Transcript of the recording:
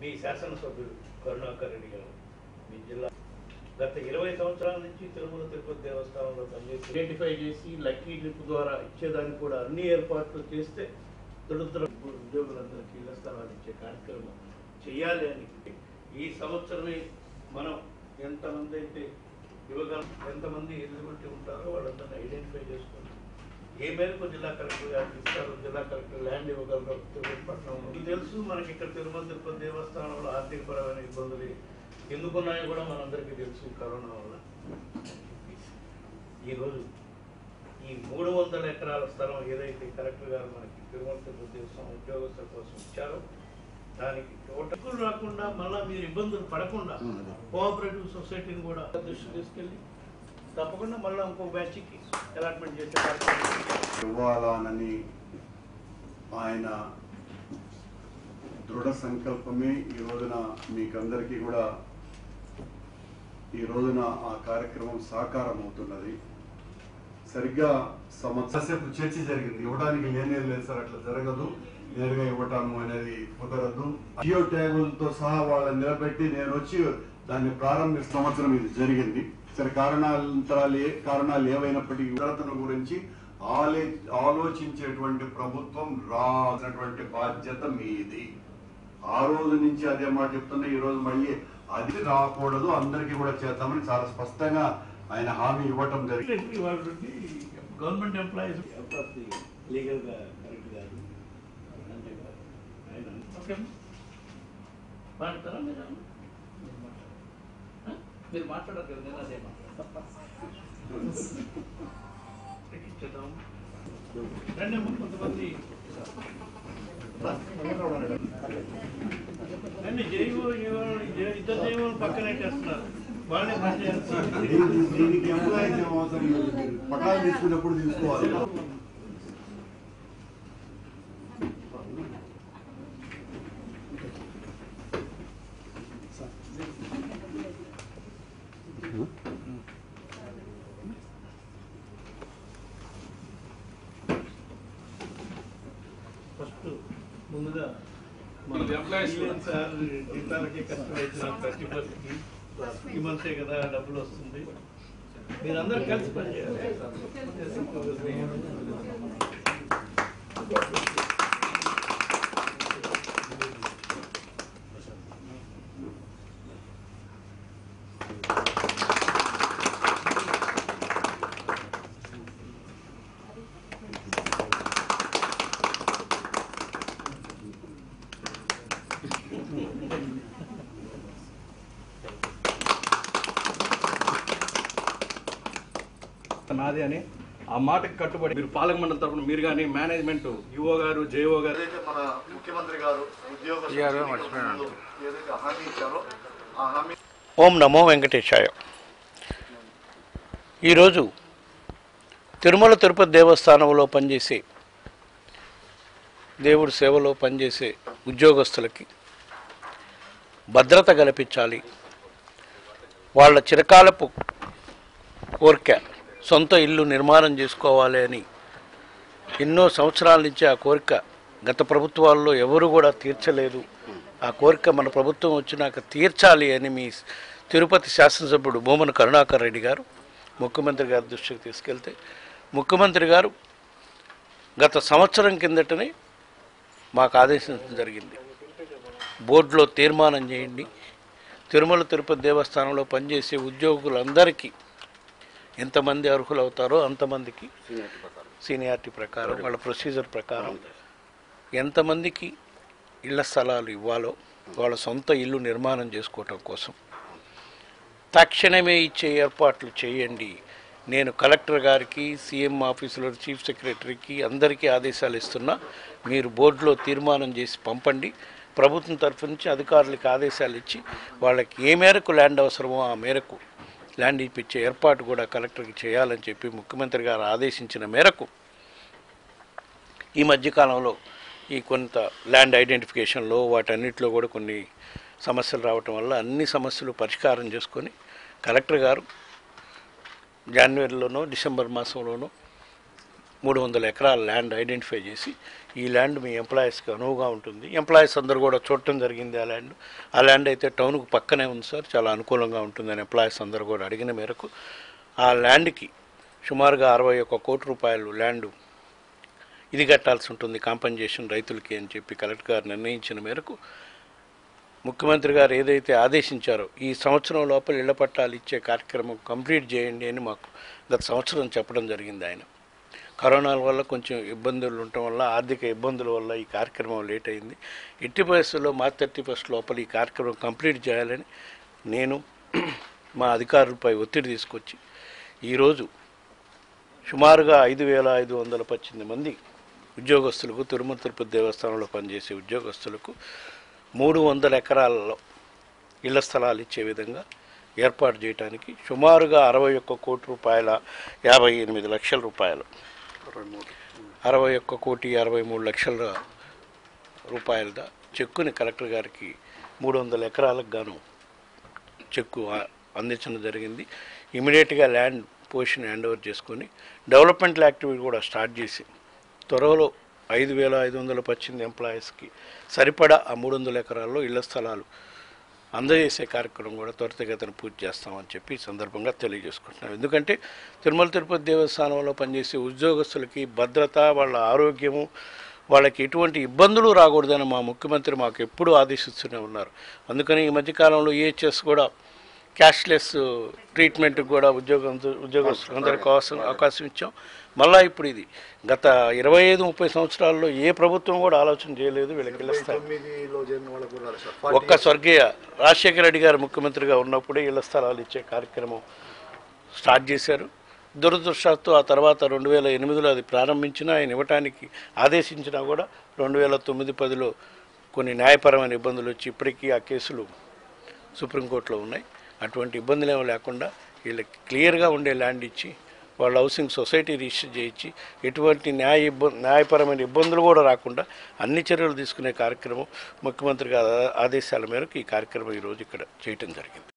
మీ శాసనసభ్యుడు కరుణాకర్ రెడ్డి గారు మీ జిల్లా గత ఇరవై సంవత్సరాల నుంచి తిరుమల తిరుపతి దేవస్థానంలో పనిచేసి ఐడెంటిఫై చేసి లక్కీ ట్రిప్ ద్వారా ఇచ్చేదానికి కూడా అన్ని ఏర్పాట్లు చేస్తే దొడుతున్న ఉద్యోగులందరికీ ఇళ్ల స్థలాలు ఇచ్చే కార్యక్రమం చేయాలి అని ఈ సంవత్సరమే మనం ఎంతమంది అయితే ఇవ్వగలం ఎంతమంది ఎలిజిబిలిటీ ఉంటారో వాళ్ళందరినీ ఐడెంటిఫై చేసుకొని ఏ మేరకు జిల్లా కలెక్టర్ గారికి ఇస్తారు జిల్లా కలెక్టర్ ల్యాండ్ ఇవ్వగలరు తిరుపతి పట్టణంలో మీకు తెలుసు మనకి ఇక్కడ తిరుమల తిరుపతి దేవస్థానంలో ఆర్థికపరమైన ఇబ్బందులు ఎందుకున్నాయో కూడా మనందరికీ తెలుసు కరోనా వల్ల ఈరోజు ఈ మూడు వందల ఎకరాల స్థలం ఏదైతే కలెక్టర్ గారు మనకి తిరుమల తిరుపతి దేవస్థానం ఉద్యోగస్తుల కోసం ఇచ్చారో దానికి టోటల్ రాకుండా మళ్ళా మీరు ఇబ్బందులు పడకుండా కోఆపరేటివ్ సొసైటీని కూడా దృష్టి తీసుకెళ్ళి తప్పకుండా మళ్ళీ ఇంకో బ్యాచ్కి అలాట్మెంట్ చేసే కార్యక్రమం ఇవ్వాలనని ఆయన దృఢ సంకల్పమే ఈ రోజున మీకందరికీ కూడా ఈ రోజున ఆ కార్యక్రమం సాకారం అవుతున్నది సరిగ్గా సంవత్సరసేపు చర్చ జరిగింది ఇవ్వడానికి లేనే లేదు సార్ అట్లా జరగదు నేరుగా ఇవ్వటము అనేది కుదరదు జియో ట్యాగులతో సహా వాళ్ళని నిలబెట్టి నేను వచ్చి దాన్ని ప్రారంభించిన సంవత్సరం ఇది జరిగింది సరే కారణాంతరాలు ఏ కారణాలు ఏవైనప్పటికీ ఉగ్రతను గురించి ఆలే ఆలోచించేటువంటి ప్రభుత్వం రాసినటువంటి బాధ్యత మీది ఆ రోజు నుంచి అదే మాట చెప్తున్నా ఈ రోజు మళ్ళీ అది రాకూడదు అందరికీ కూడా చేద్దామని చాలా స్పష్టంగా ఆయన హామీ ఇవ్వటం జరిగింది సెక్రటరీ వాళ్ళు గవర్నమెంట్ ఎంప్లాయీస్ లీగల్గా కరెక్ట్ కాదు అంతే కాదు ఆయన ఓకే మాట్లాడతారా మీరు ఆ? మీరు మాట్లాడరు కదా నేను అదే మాట్లాడతాను ఇచ్చేద్దాం రండి అమ్మ, కొంతమంది రండి జైవు ఇద్దరు జైవులు పక్కన పెట్టేస్తున్నారు వాళ్ళే పని చేస్తారు దీనికి- దీనికి ఎంప్లాయీస్ ఏం అవసరం లేదు మీరు పట్టాలు తీసుకున్నప్పుడు తీసుకోవాలి ఫస్ట్ ముందుగా మన ఇది employees సీఎం సార్ జీతాలకి కష్టమైతే థర్టీ పర్సెంట్కి ఈ మంతే కదా డబ్బులు వస్తుంది మీరందరూ కలిసి పనిచేయాలి నాది అని ఆ మాటకి కట్టుబడి మీరు పాలక మండలి తరఫున మీరు కానీ మేనేజ్మెంట్ యుఓ గారు జేఓ గారు ఏదైతే మన ముఖ్యమంత్రి గారు ఉద్యోగ ఏదైతే హామీ ఇచ్చారో ఆ హామీ ఓం నమో వెంకటేశాయ ఈరోజు తిరుమల తిరుపతి దేవస్థానంలో పనిచేసే దేవుడి సేవలో పనిచేసే ఉద్యోగస్తులకి భద్రత కల్పించాలి వాళ్ళ చిరకాలపు కోరిక సొంత ఇల్లు నిర్మాణం చేసుకోవాలి అని ఎన్నో సంవత్సరాల నుంచి ఆ కోరిక గత ప్రభుత్వాల్లో ఎవరు కూడా తీర్చలేదు ఆ కోరిక మన ప్రభుత్వం వచ్చినాక తీర్చాలి అని మీ తిరుపతి శాసనసభ్యుడు భూమన కరుణాకర్ రెడ్డి గారు ముఖ్యమంత్రి గారి దృష్టికి తీసుకెళ్తే ముఖ్యమంత్రి గారు గత సంవత్సరం కిందటనే మాకు ఆదేశించడం జరిగింది బోర్డులో తీర్మానం చేయండి తిరుమల తిరుపతి దేవస్థానంలో పనిచేసే ఉద్యోగులందరికీ ఎంతమంది అర్హులు అవుతారో అంతమందికి సీనియారిటీ ప్రకారం వాళ్ళ ప్రొసీజర్ ప్రకారం ఎంతమందికి ఇళ్ల స్థలాలు ఇవ్వాలో వాళ్ళ సొంత ఇల్లు నిర్మాణం చేసుకోవటం కోసం తక్షణమే ఇచ్చే ఏర్పాట్లు చేయండి నేను కలెక్టర్ గారికి సీఎం ఆఫీసులో చీఫ్ సెక్రటరీకి అందరికీ ఆదేశాలు ఇస్తున్నా మీరు బోర్డులో తీర్మానం చేసి పంపండి ప్రభుత్వం తరఫు నుంచి అధికారులకు ఆదేశాలు ఇచ్చి వాళ్ళకి ఏ మేరకు ల్యాండ్ అవసరమో ఆ మేరకు ల్యాండ్ ఇప్పించే ఏర్పాటు కూడా కలెక్టర్కి చేయాలని చెప్పి ముఖ్యమంత్రి గారు ఆదేశించిన మేరకు ఈ మధ్యకాలంలో ఈ కొంత ల్యాండ్ ఐడెంటిఫికేషన్లో వాటన్నిటిలో కూడా కొన్ని సమస్యలు రావటం వల్ల అన్ని సమస్యలు పరిష్కారం చేసుకొని కలెక్టర్ గారు జనవరిలోనో డిసెంబర్ మాసంలోనో మూడు వందల ఎకరాల ల్యాండ్ ఐడెంటిఫై చేసి ఈ ల్యాండ్ మీ ఎంప్లాయీస్కి అనువుగా ఉంటుంది ఎంప్లాయీస్ అందరూ కూడా చూడటం జరిగింది ఆ ల్యాండ్ ఆ ల్యాండ్ అయితే టౌన్కు పక్కనే ఉంది సార్ చాలా అనుకూలంగా ఉంటుందని ఎంప్లాయీస్ అందరూ కూడా అడిగిన మేరకు ఆ ల్యాండ్కి సుమారుగా అరవై ఒక్క కోటి రూపాయలు ల్యాండ్ ఇది కట్టాల్సి ఉంటుంది కాంపన్సేషన్ రైతులకి అని చెప్పి కలెక్టర్ గారు నిర్ణయించిన మేరకు ముఖ్యమంత్రి గారు ఏదైతే ఆదేశించారో ఈ సంవత్సరం లోపల ఇళ్ల పట్టాలు ఇచ్చే కార్యక్రమం కంప్లీట్ చేయండి అని మాకు గత సంవత్సరం చెప్పడం జరిగింది ఆయన కరోనా వల్ల కొంచెం ఇబ్బందులు ఉండటం వల్ల ఆర్థిక ఇబ్బందుల వల్ల ఈ కార్యక్రమం లేట్ అయింది ఎట్టి పరిస్థితుల్లో మార్చ్ థర్టీ ఫస్ట్ లోపల ఈ కార్యక్రమం కంప్లీట్ చేయాలని నేను మా అధికారులపై ఒత్తిడి తీసుకొచ్చి ఈరోజు సుమారుగా ఐదు వేల ఐదు వందల పద్దెనిమిది మంది ఉద్యోగస్తులకు తిరుమల తిరుపతి దేవస్థానంలో పనిచేసే ఉద్యోగస్తులకు మూడు వందల ఎకరాలలో ఇళ్ల స్థలాలు ఇచ్చే విధంగా ఏర్పాటు చేయడానికి సుమారుగా అరవై ఒక్క కోటి రూపాయల యాభై ఎనిమిది లక్షల రూపాయలు అరవై ఒక్క కోటి అరవై మూడు లక్షల రూపాయల చెక్కుని కలెక్టర్ గారికి మూడు వందల ఎకరాలకు గాను చెక్కు ఆ- అందించడం జరిగింది ఇమీడియట్గా ల్యాండ్ పొజిషన్ హ్యాండ్ ఓవర్ చేసుకొని డెవలప్మెంట్ యాక్టివిటీ కూడా స్టార్ట్ చేసి త్వరలో ఐదు వేల ఐదు వందల పద్దెనిమిది ఎంప్లాయీస్కి సరిపడా ఆ మూడు వందల ఎకరాల్లో ఇళ్ల స్థలాలు అందజేసే కార్యక్రమం కూడా త్వరితగతిన పూర్తి చేస్తామని చెప్పి ఈ సందర్భంగా తెలియజేసుకుంటున్నాం ఎందుకంటే తిరుమల తిరుపతి దేవస్థానంలో పనిచేసే ఉద్యోగస్తులకి భద్రత వాళ్ళ ఆరోగ్యము వాళ్ళకి ఎటువంటి ఇబ్బందులు రాకూడదని మా ముఖ్యమంత్రి మాకు ఎప్పుడూ ఆదేశిస్తూనే ఉన్నారు అందుకని ఈ మధ్యకాలంలో ఈహెచ్ఎస్ కూడా క్యాష్లెస్ ట్రీట్మెంట్కి కూడా ఉద్యోగం ఉద్యోగస్తులందరికీ అవకాశం అవకాశం ఇచ్చాం మళ్ళా ఇప్పుడు ఇది గత ఇరవై ఐదు ముప్పై సంవత్సరాల్లో ఏ ప్రభుత్వం కూడా ఆలోచన చేయలేదు వీళ్ళకి ఇళ్ళ స్థలాలు తొమ్మిదిలో జరిగిన వాళ్ళకు కూడా రాలేదు సార్ ఒక్క స్వర్గీయ రాజశేఖర రెడ్డి గారు ముఖ్యమంత్రిగా ఉన్నప్పుడే ఇళ్ల స్థలాలు ఇచ్చే కార్యక్రమం స్టార్ట్ చేశారు దురదృష్టవత్తు ఆ తర్వాత రెండు వేల ఎనిమిదిలో అది ప్రారంభించినా ఆయన ఇవ్వటానికి ఆదేశించినా కూడా రెండు వేల తొమ్మిది పదిలో కొన్ని న్యాయపరమైన ఇబ్బందులు వచ్చి ఇప్పటికీ ఆ కేసులు సుప్రీంకోర్టులో ఉన్నాయి అటువంటి ఇబ్బందులు ఏమీ లేకుండా వీళ్ళకి క్లియర్గా ఉండే ల్యాండ్ ఇచ్చి వాళ్ళ హౌసింగ్ సొసైటీ రిజిస్టర్ చేయించి ఎటువంటి న్యాయ ఇబ్బంది న్యాయపరమైన ఇబ్బందులు కూడా రాకుండా అన్ని చర్యలు తీసుకునే కార్యక్రమం ముఖ్యమంత్రి గారి ఆదేశాల మేరకు ఈ కార్యక్రమం ఈరోజు ఇక్కడ చేయటం జరిగింది